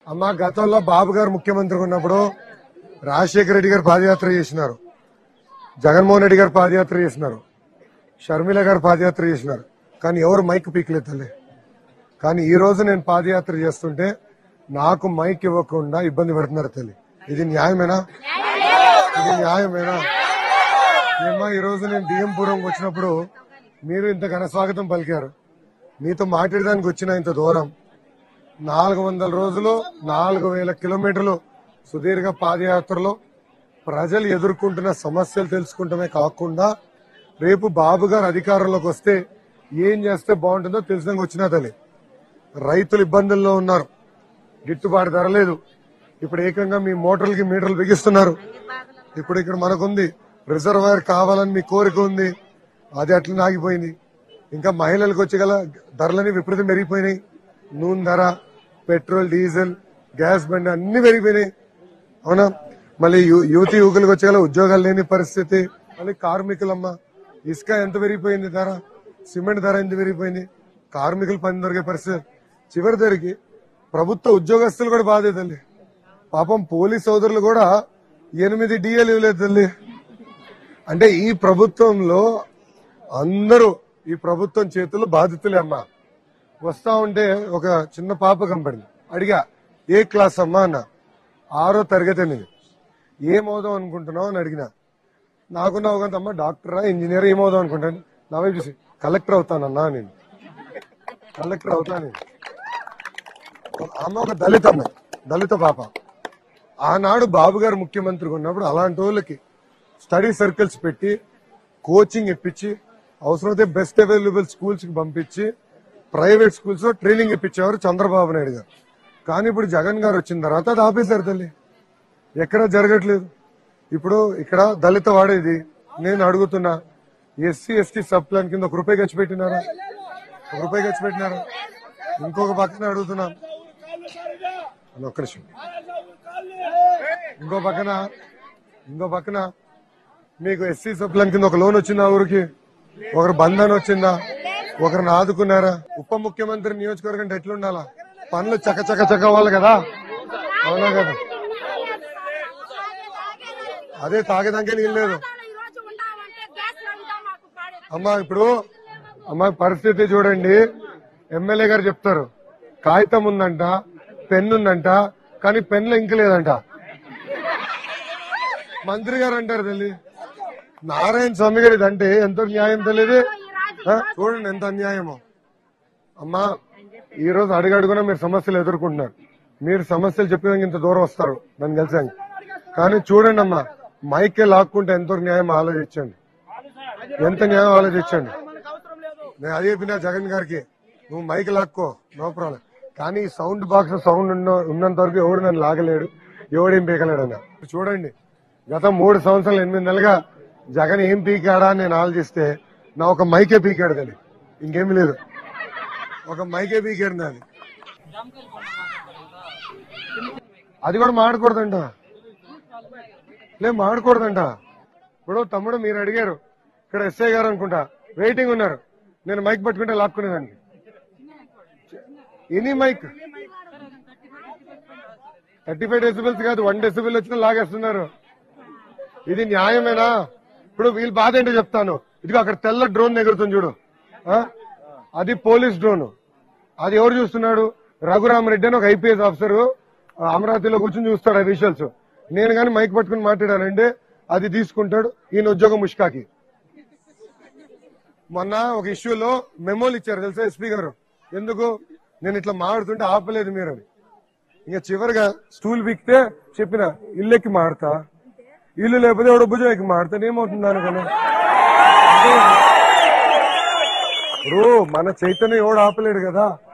అమ్మ గతంలో బాబు గారు ముఖ్యమంత్రి ఉన్నప్పుడు రాజశేఖర రెడ్డి గారు పాదయాత్ర చేసినారు జగన్మోహన్ రెడ్డి గారు పాదయాత్ర చేసినారు షర్మిల గారు పాదయాత్ర చేసినారు కానీ ఎవరు మైక్ పీకలేదు తల్లి కానీ ఈ రోజు నేను పాదయాత్ర చేస్తుంటే నాకు మైక్ ఇవ్వకుండా ఇబ్బంది పెడుతున్నారు తల్లి ఇది న్యాయమేనా ఇది న్యాయమేనా ఏమ్మా ఈ రోజు నేను డిఎంపురంకి వచ్చినప్పుడు మీరు ఇంత ఘన స్వాగతం పలికారు మీతో మాట్లాడడానికి వచ్చిన ఇంత దూరం నాలుగు వందల రోజులు నాలుగు వేల కిలోమీటర్లు సుదీర్ఘ పాదయాత్రలో ప్రజలు ఎదుర్కొంటున్న సమస్యలు తెలుసుకుంటమే కాకుండా రేపు బాబు గారు అధికారంలోకి వస్తే ఏం చేస్తే బాగుంటుందో తెలిసినాక వచ్చినా తల్లి రైతులు ఇబ్బందుల్లో ఉన్నారు గిట్టుబాటు ధర లేదు ఇప్పుడు ఏకంగా మీ మోటార్లకి మీటర్లు బిగిస్తున్నారు ఇప్పుడు ఇక్కడ మనకుంది రిజర్వాయర్ కావాలని మీ కోరిక ఉంది అది అట్లా ఆగిపోయింది ఇంకా మహిళలకు వచ్చే గల ధరలని విపరీతం పెరిగిపోయినాయి నూనె ధర పెట్రోల్ డీజిల్ గ్యాస్ బండి అన్ని పెరిగిపోయినాయి అవునా మళ్ళీ యు- యువతి యువకులకు వచ్చే గల ఉద్యోగాలు లేని పరిస్థితి మళ్ళీ కార్మికులమ్మ ఇసుక ఎంత పెరిగిపోయింది ధర సిమెంట్ ధర ఎంత పెరిగిపోయింది కార్మికులు పని దొరికే పరిస్థితి చివరి ధరకి ప్రభుత్వ ఉద్యోగస్తులు కూడా బాధే తల్లి పాపం పోలీస్ సోదరులు కూడా ఎనిమిది డిఏలు ఇవ్వలేదు తల్లి అంటే ఈ ప్రభుత్వంలో అందరూ ఈ ప్రభుత్వం చేతుల్లో బాధితులే అమ్మా వస్తా ఉంటే ఒక చిన్న పాప కనపడింది అడిగా ఏ క్లాస్ అమ్మా అన్న ఆరో తరగతి అనేది ఏమవుదాం అనుకుంటున్నావు అని అడిగిన నాకున్న ఒక అమ్మ డాక్టరా ఇంజనీర్ ఏమవుదాం అనుకుంటాను నా వైపు చూసి కలెక్టర్ అవుతానన్నా నేను కలెక్టర్ అవుతా నేను అమ్మ ఒక దళిత అమ్మాయి దళిత పాప ఆనాడు బాబు గారు ముఖ్యమంత్రిగా ఉన్నప్పుడు అలాంటి వాళ్ళకి స్టడీ సర్కిల్స్ పెట్టి కోచింగ్ ఇప్పించి అవసరమైతే బెస్ట్ అవైలబుల్ స్కూల్స్ కి పంపించి ప్రైవేట్ స్కూల్స్ లో ట్రైనింగ్ ఇప్పించేవారు చంద్రబాబు నాయుడు గారు కానీ ఇప్పుడు జగన్ గారు వచ్చిన తర్వాత అది ఆపేశారు తల్లి ఎక్కడ జరగట్లేదు ఇప్పుడు ఇక్కడ దళిత వాడేది నేను అడుగుతున్నా ఎస్సీ ఎస్టీ సబ్ ప్లాన్ కింద ఒక రూపాయి ఖర్చు పెట్టినారా ఒక రూపాయి ఖర్చు పెట్టినారా ఇంకొక పక్కన అడుగుతున్నా అన్న, ఒక్క నిమిషం ఇంకో పక్కన ఇంకో పక్కన మీకు ఎస్సీ సబ్ ప్లాన్ కింద ఒక లోన్ వచ్చిందా ఊరికి ఒకరు బంధన్ వచ్చిందా ఒకరిని ఆదుకున్నారా ఉప ముఖ్యమంత్రి నియోజకవర్గం అంటే ఎట్లుండాలా పనులు చక చక చక అవ్వాలి కదా అవునా కదా అదే తాగేదానికే నీళ్ళు లేదు ఈరోజు ఉండామంటే గ్యాస్ ఉందా మాకు పాడే అమ్మా ఇప్పుడు అమ్మా పరిస్థితి చూడండి ఎమ్మెల్యే గారు చెప్తారు కాగితం ఉందంట పెన్ ఉందంట కానీ పెన్లో ఇంక లేదంట మంత్రి గారు అంటారు తల్లి నారాయణ స్వామి గారు ఇదంటే ఎంతో న్యాయం తెలియదు చూడండి ఎంత అన్యాయమో అమ్మా ఈ రోజు అడుగడుగునా మీరు సమస్యలు ఎదుర్కొంటున్నారు మీరు సమస్యలు చెప్పేదానికి ఇంత దూరం వస్తారు నన్ను కలిసాను కానీ చూడండి అమ్మా మైకే లాక్కుంటే ఎంతో న్యాయం ఆలోచించండి ఎంత న్యాయం ఆలోచించండి నేను అదే చెప్పినా జగన్ గారికి నువ్వు మైక్ లాక్కో నో ప్రాబ్లం కానీ ఈ సౌండ్ బాక్స్ సౌండ్ ఉన్న- ఉన్నంత వరకు ఎవడు నన్ను లాగలేడు ఎవడేం పీకలేడు అన్న చూడండి గత మూడు సంవత్సరాలు ఎనిమిది నెలలుగా జగన్ ఏం పీకాడా అని నేను ఆలోచిస్తే నా ఒక మైకే పీకాడు దాన్ని ఇంకేమీ లేదు ఒక మైకే పీకాడు నాది అది కూడా మాడకూడదంట లే మాడకూడదంట ఇప్పుడు తమ్ముడు మీరు అడిగారు ఇక్కడ ఎస్ఐ గారు అనుకుంటా వెయిటింగ్ ఉన్నారు నేను మైక్ పట్టుకుంటే లాక్కునేదానికి any mike thirty five decibels కాదు వన్ డెసిబిల్ వచ్చినా లాగేస్తున్నారు ఇది న్యాయమేనా ఇప్పుడు వీళ్ళ బాధ ఏంటో చెప్తాను ఇదిగో అక్కడ తెల్ల డ్రోన్ ఎగురుతుంది చూడు ఆ? అది పోలీస్ డ్రోన్ అది ఎవరు చూస్తున్నాడు రఘురామరెడ్డి అని ఒక ఐపీఎస్ ఆఫీసర్ అమరావతిలో కూర్చొని చూస్తాడు ఆ విషయాల్స్ నేను కానీ మైక్ పట్టుకుని మాట్లాడానంటే అది తీసుకుంటాడు ఈయన ఉద్యోగం ముష్కాకి మొన్న ఒక ఇష్యూలో మెమోలు ఇచ్చారు తెలుసా ఎస్పీ గారు ఎందుకు నేను ఇట్లా మాడుతుంటే ఆపలేదు మీరు అని ఇంకా చివరిగా స్టూల్ బిక్తే చెప్పిన ఇల్లెక్కి మాడతా ఇల్లు లేకపోతే ఎవడో భుజం ఎక్కి మాడతాను ఏమవుతుంది అనుకున్నా ఇప్పుడు మన చైతన్యం ఎవడు ఆపలేడు కదా